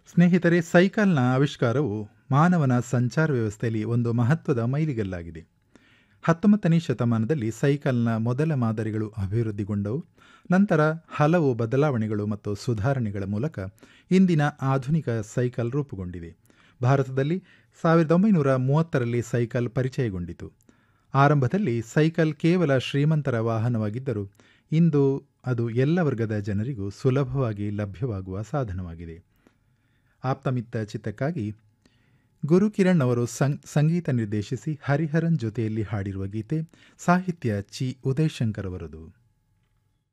ಸ್ನೇಹಿತರೆ ಸೈಕಲ್ನ ಆವಿಷ್ಕಾರವು ಮಾನವನ ಸಂಚಾರ ವ್ಯವಸ್ಥೆಯಲ್ಲಿ ಒಂದು ಮಹತ್ವದ ಮೈಲಿಗಲ್ಲಾಗಿದೆ ಹತ್ತೊಂಬತ್ತನೇ ಶತಮಾನದಲ್ಲಿ ಸೈಕಲ್ನ ಮೊದಲ ಮಾದರಿಗಳು ಅಭಿವೃದ್ಧಿಗೊಂಡವು ನಂತರ ಹಲವು ಬದಲಾವಣೆಗಳು ಮತ್ತು ಸುಧಾರಣೆಗಳ ಮೂಲಕ ಇಂದಿನ ಆಧುನಿಕ ಸೈಕಲ್ ರೂಪುಗೊಂಡಿದೆ ಭಾರತದಲ್ಲಿ ಸಾವಿರದ ಒಂಬೈನೂರ ಮೂವತ್ತರಲ್ಲಿ ಸೈಕಲ್ ಪರಿಚಯಗೊಂಡಿತು ಆರಂಭದಲ್ಲಿ ಸೈಕಲ್ ಕೇವಲ ಶ್ರೀಮಂತರ ವಾಹನವಾಗಿದ್ದರೂ ಇಂದು ಅದು ಎಲ್ಲ ವರ್ಗದ ಜನರಿಗೂ ಸುಲಭವಾಗಿ ಲಭ್ಯವಾಗುವ ಸಾಧನವಾಗಿದೆ ಆಪ್ತಮಿತ್ತ ಚಿತ್ತಕ್ಕಾಗಿ ಗುರುಕಿರಣ್ ಅವರು ಸಂಗೀತ ನಿರ್ದೇಶಿಸಿ ಹರಿಹರನ್ ಜೊತೆಯಲ್ಲಿ ಹಾಡಿರುವ ಗೀತೆ ಸಾಹಿತ್ಯ ಚಿ ಉದಯಶಂಕರ್ ಅವರದು